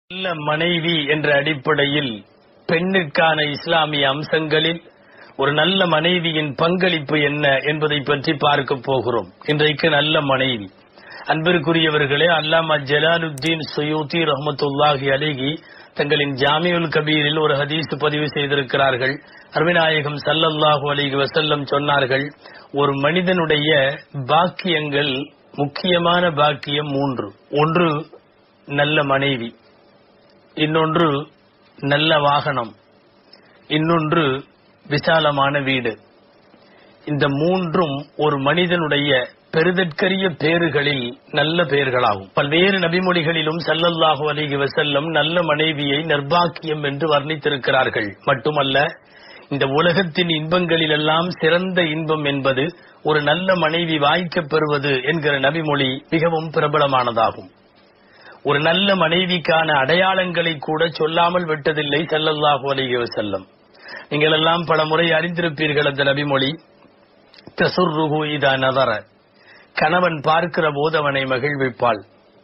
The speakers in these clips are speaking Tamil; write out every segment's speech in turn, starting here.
நல்ல மனைவி என்ற அடிப்படையில் பெண்ணிற்கான இஸ்லாமிய அம்சங்களில் ஒரு நல்ல மனைவியின் பங்களிப்பு என்ன என்பதை பற்றி பார்க்க போகிறோம் இன்றைக்கு நல்ல மனைவி அன்பிற்குரியவர்களே அல்லாமா ஜலாலுத்தீன் சுயூத்தி ரஹமத்துல்லாஹி அலிகி தங்களின் ஜாமியுல் கபீரில் ஒரு ஹதீஸ் பதிவு செய்திருக்கிறார்கள் அருவிநாயகம் சல்லல்லாஹு அலிகி வசல்லம் சொன்னார்கள் ஒரு மனிதனுடைய பாக்கியங்கள் முக்கியமான பாக்கியம் மூன்று ஒன்று நல்ல மனைவி இன்னொன்று நல்ல வாகனம் இன்னொன்று விசாலமான வீடு இந்த மூன்றும் ஒரு மனிதனுடைய பெருதற்கரிய பேறுகளில் நல்ல பெயர்களாகும் பல்வேறு நபிமொழிகளிலும் சல்லல்லாஹு அலிஹி வசல்லம் நல்ல மனைவியை நிர்பாக்கியம் என்று வர்ணித்திருக்கிறார்கள் மட்டுமல்ல இந்த உலகத்தின் இன்பங்களிலெல்லாம் சிறந்த இன்பம் என்பது ஒரு நல்ல மனைவி வாய்க்கப் பெறுவது என்கிற நபிமொழி மிகவும் பிரபலமானதாகும் ஒரு நல்ல மனைவிக்கான அடையாளங்களை கூட சொல்லாமல் விட்டதில்லை செல்லல்லாஹு அலைஹி வஸல்லம் நீங்கள் எல்லாம் பல முறை அறிந்திருப்பீர்கள் அந்த நபிமொழி தசுர்ருஹு இதா நதர கணவன் பார்க்கிற போது அவனை மகிழ்விப்பாள்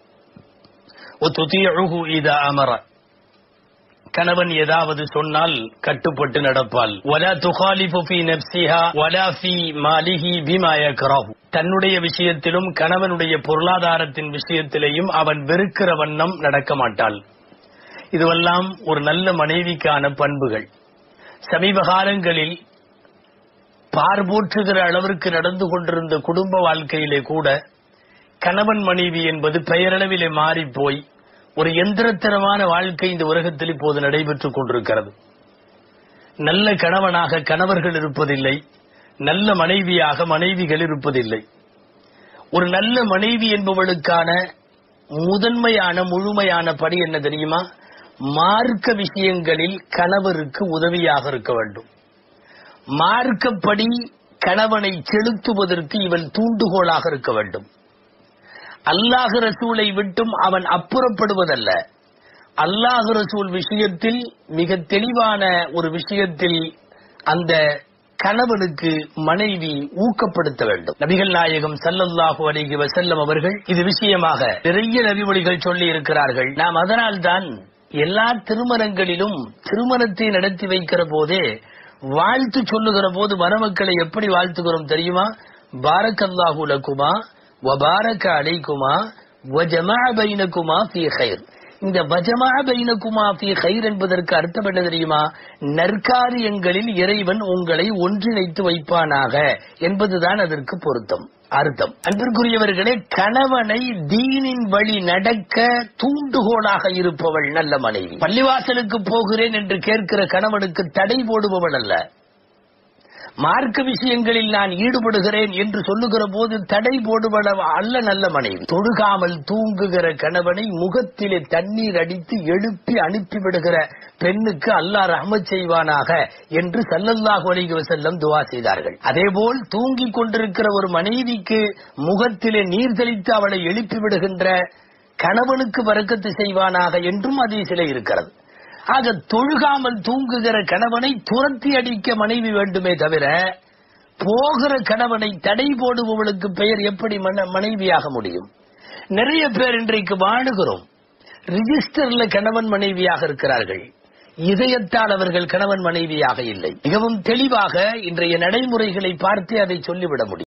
ஒத்துதியழுஹு இதா அமர கணவன் ஏதாவது சொன்னால் கட்டுப்பட்டு நடப்பாள் வலா துகாலிஃபு ஃபீ நப்சிஹா வலா ஃபீ மாலிஹி பிமா யக்ரஹு தன்னுடைய விஷயத்திலும் கணவனுடைய பொருளாதாரத்தின் விஷயத்திலேயும் அவன் வெறுக்கிற வண்ணம் நடக்க மாட்டாள் இதுவெல்லாம் ஒரு நல்ல மனைவிக்கான பண்புகள் சமீப காலங்களில் பார்போற்றுகிற அளவிற்கு நடந்து கொண்டிருந்த குடும்ப வாழ்க்கையிலே கூட கணவன் மனைவி என்பது பெயரளவிலே மாறிப்போய் ஒரு எந்திரத்தனமான வாழ்க்கை இந்த உலகத்தில் இப்போது நடைபெற்றுக் கொண்டிருக்கிறது நல்ல கணவனாக கணவர்கள் இருப்பதில்லை நல்ல மனைவியாக மனைவிகள் இருப்பதில்லை ஒரு நல்ல மனைவி என்பவளுக்கான முதன்மையான முழுமையான படி என்ன தெரியுமா மார்க்க விஷயங்களில் கணவருக்கு உதவியாக இருக்க வேண்டும் மார்க்கப்படி கணவனை செலுத்துவதற்கு இவள் தூண்டுகோலாக இருக்க வேண்டும் அல்லாஹ் ரசூலை விட்டும் அவன் அப்புறப்படுவதல்ல அல்லாஹ் ரசூல் விஷயத்தில் மிக தெளிவான ஒரு விஷயத்தில் அந்த கணவனுக்கு மனைவி ஊக்கப்படுத்த வேண்டும் நபிகள் நாயகம் சல்லல்லாஹு அலைஹி வசல்லம் அவர்கள் இது விஷயமாக நிறைய நபிமொழிகள் சொல்லி இருக்கிறார்கள் நாம் அதனால்தான் எல்லா திருமணங்களிலும் திருமணத்தை நடத்தி வைக்கிற போதே வாழ்த்து சொல்லுகிற போது மணமக்களை எப்படி வாழ்த்துகிறோம் தெரியுமா பாரக்கல்லாஹு லகுமா வபாரக அலைக்குமா வஜமா பைனகுமா ஃபீ கைர் இந்த வஜமா பைனகுமா ஃபீ கைர் என்பதற்கு அர்த்தம் என்ன தெரியுமா நற்காரியங்களில் இறைவன் உங்களை ஒன்றிணைத்து வைப்பானாக என்பதுதான் அதற்கு பொருத்தம் அர்த்தம் அன்பிற்குரியவர்களே கணவனை தீனின் வழி நடக்க தூண்டுகோலாக இருப்பவள் நல்ல மனைவி பள்ளிவாசலுக்கு போகிறேன் என்று கேட்கிற கணவனுக்கு தடை போடுபவள் அல்ல மார்க்க விஷயங்களில் நான் ஈடுபடுகிறேன் என்று சொல்லுகிற போது தடை போடுபட அல்ல நல்ல மனைவி தொழுகாமல் தூங்குகிற கணவனை முகத்திலே தண்ணீர் அடித்து எழுப்பி அனுப்பிவிடுகிற பெண்ணுக்கு அல்லாஹ் ரஹமத் செய்வானாக என்று சல்லல்லாஹு அலைஹி வஸல்லம் துவா செய்தார்கள் அதேபோல் தூங்கிக் கொண்டிருக்கிற ஒரு மனைவிக்கு முகத்திலே நீர் தெளித்து அவளை எழுப்பி விடுகின்ற கணவனுக்கு வரக்கத்து செய்வானாக என்றும் அதிசிலே இருக்கிறது ஆக தொழுகாமல் தூங்குகிற கணவனை துரத்தி அடிக்க மனைவி வேண்டுமே தவிர போகிற கணவனை தடை போடுபவளுக்கு பெயர் எப்படி மனைவியாக முடியும் நிறைய பேர் இன்றைக்கு வாழுகிறோம் ரிஜிஸ்டர்ல கணவன் மனைவியாக இருக்கிறார்கள் இதயத்தால் அவர்கள் கணவன் மனைவியாக இல்லை மிகவும் தெளிவாக இன்றைய நடைமுறைகளை பார்த்து அதை சொல்லிவிட முடியும்